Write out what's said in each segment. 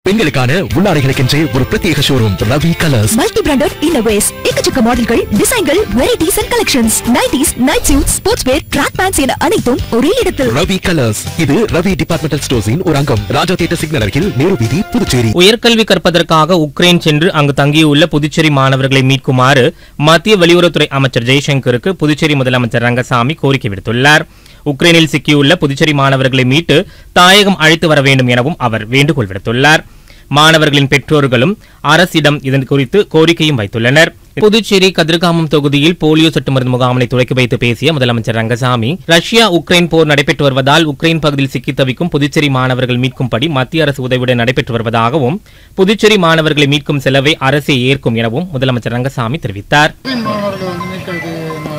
பெண்களுக்கான உள்ளாடைகளுக்கென்றே ஒரு பிரத்யேக showroom Ravi colours multi branded இன்னோவேஸ் எக்கச்சக்க மாடல்கள் டிசைன்கள் varieties and collections nighties night suit sports wear track pants என அனைத்தும் ஒரே இடத்தில் ரவி கலர்ஸ் இது ரவி டிபார்ட்மெண்டல் ஸ்டோர்ஸின் ஒரு அங்கம் ராஜா தியேட்டர் சிக்னல் அருகில் நேரு வீதி புதுச்சேரி உயர்கல்வி கற்பதற்காக உக்ரைன் சென்று அங்கு தங்கியுள்ள புதுச்சேரி மாணவர்களை மீட்குமாறு மத்திய வெளியுறவுத்துறை அமைச்சர் ஜெய்சங்கருக்கு புதுச்சேரி முதலமைச்சர் ரங்கசாமி கோரிக்கை விடுத்துள்ளார் உக்ரைனில் சிக்கியுள்ள புதுச்சேரி மாணவர்களை மீட்டு தாயகம் அழைத்து வர வேண்டும் எனவும் அவர் வேண்டுகோள் விடுத்துள்ளார் மாணவர்களின் பெற்றோர்களும் அரசிடம் இதன் குறித்து கோரிக்கையும் வைத்துள்ளனர் புதுச்சேரி கதிர்காமம் தொகுதியில் போலியோ சொட்டு மருந்து முகாமினை துவக்கி வைத்து பேசிய முதலமைச்சர் ரங்கசாமி ரஷ்யா உக்ரைன் போர் நடைபெற்று வருவதால் உக்ரைன் பகுதியில் சிக்கித் தவிக்கும் புதுச்சேரி மாணவர்கள் மீட்கும்படி மத்திய அரசு உதவியுடன் நடைபெற்று வருவதாகவும் புதுச்சேரி மாணவர்களை மீட்கும் செலவை அரசே ஏற்கும் எனவும் முதலமைச்சர் ரங்கசாமி தெரிவித்தார் மாணவர்கள் வந்து மீட்கிறது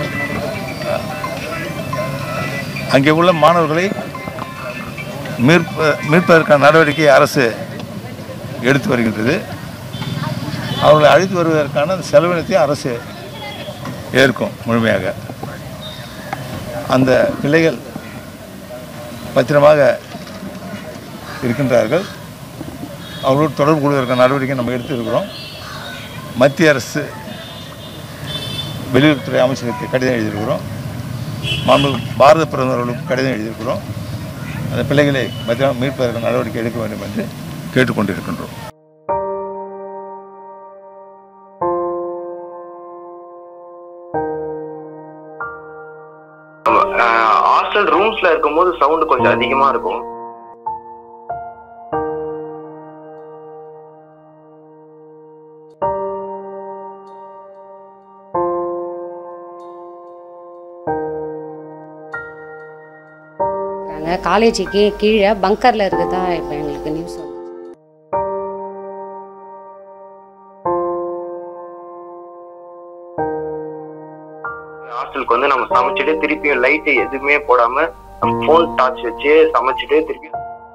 அங்கே உள்ள மாணவர்களை மீட்ப மீட்பதற்கான நடவடிக்கை அரசு எடுத்து வருகின்றது அவர்களை அழைத்து வருவதற்கான அந்த செலவினத்தை அரசு ஏற்கும் முழுமையாக அந்த பிள்ளைகள் பத்திரமாக இருக்கின்றார்கள் அவர்களோடு தொடர்பு கொள்வதற்கான நடவடிக்கை நம்ம எடுத்து இருக்கிறோம் மத்திய அரசு வெளியுறவுத்துறை அமைச்சருக்கு கடிதம் எழுதியிருக்கிறோம் மாண்பு பாரத பிரதமர்களுக்கு கடிதம் எழுதியிருக்கிறோம் அந்த பிள்ளைகளை பத்திரமாக மீட்பதற்கு நடவடிக்கை எடுக்க வேண்டும் என்று கேட்டுக்கொண்டிருக்கின்றோம் ஹாஸ்டல் ரூம்ஸ்ல இருக்கும்போது சவுண்ட் கொஞ்சம் அதிகமா இருக்கும் இருக்காங்க காலேஜுக்கு கீழே பங்கரில் இருக்குதா இப்போ எங்களுக்கு நியூஸ் வந்து ஹாஸ்டலுக்கு வந்து நம்ம சமைச்சிட்டு திருப்பியும் லைட் எதுவுமே போடாம நம்ம ஃபோன் டார்ச் வச்சு சமைச்சிட்டு திருப்பி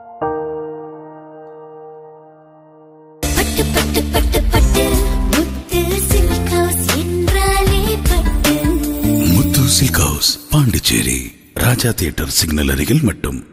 பட்டு பட்டு பட்டு பட்டு முத்து சில்க் ஹவுஸ் என்றாலே பட்டு Muthu silk house Pondicherry Raja theatre signal அருகில் மட்டும்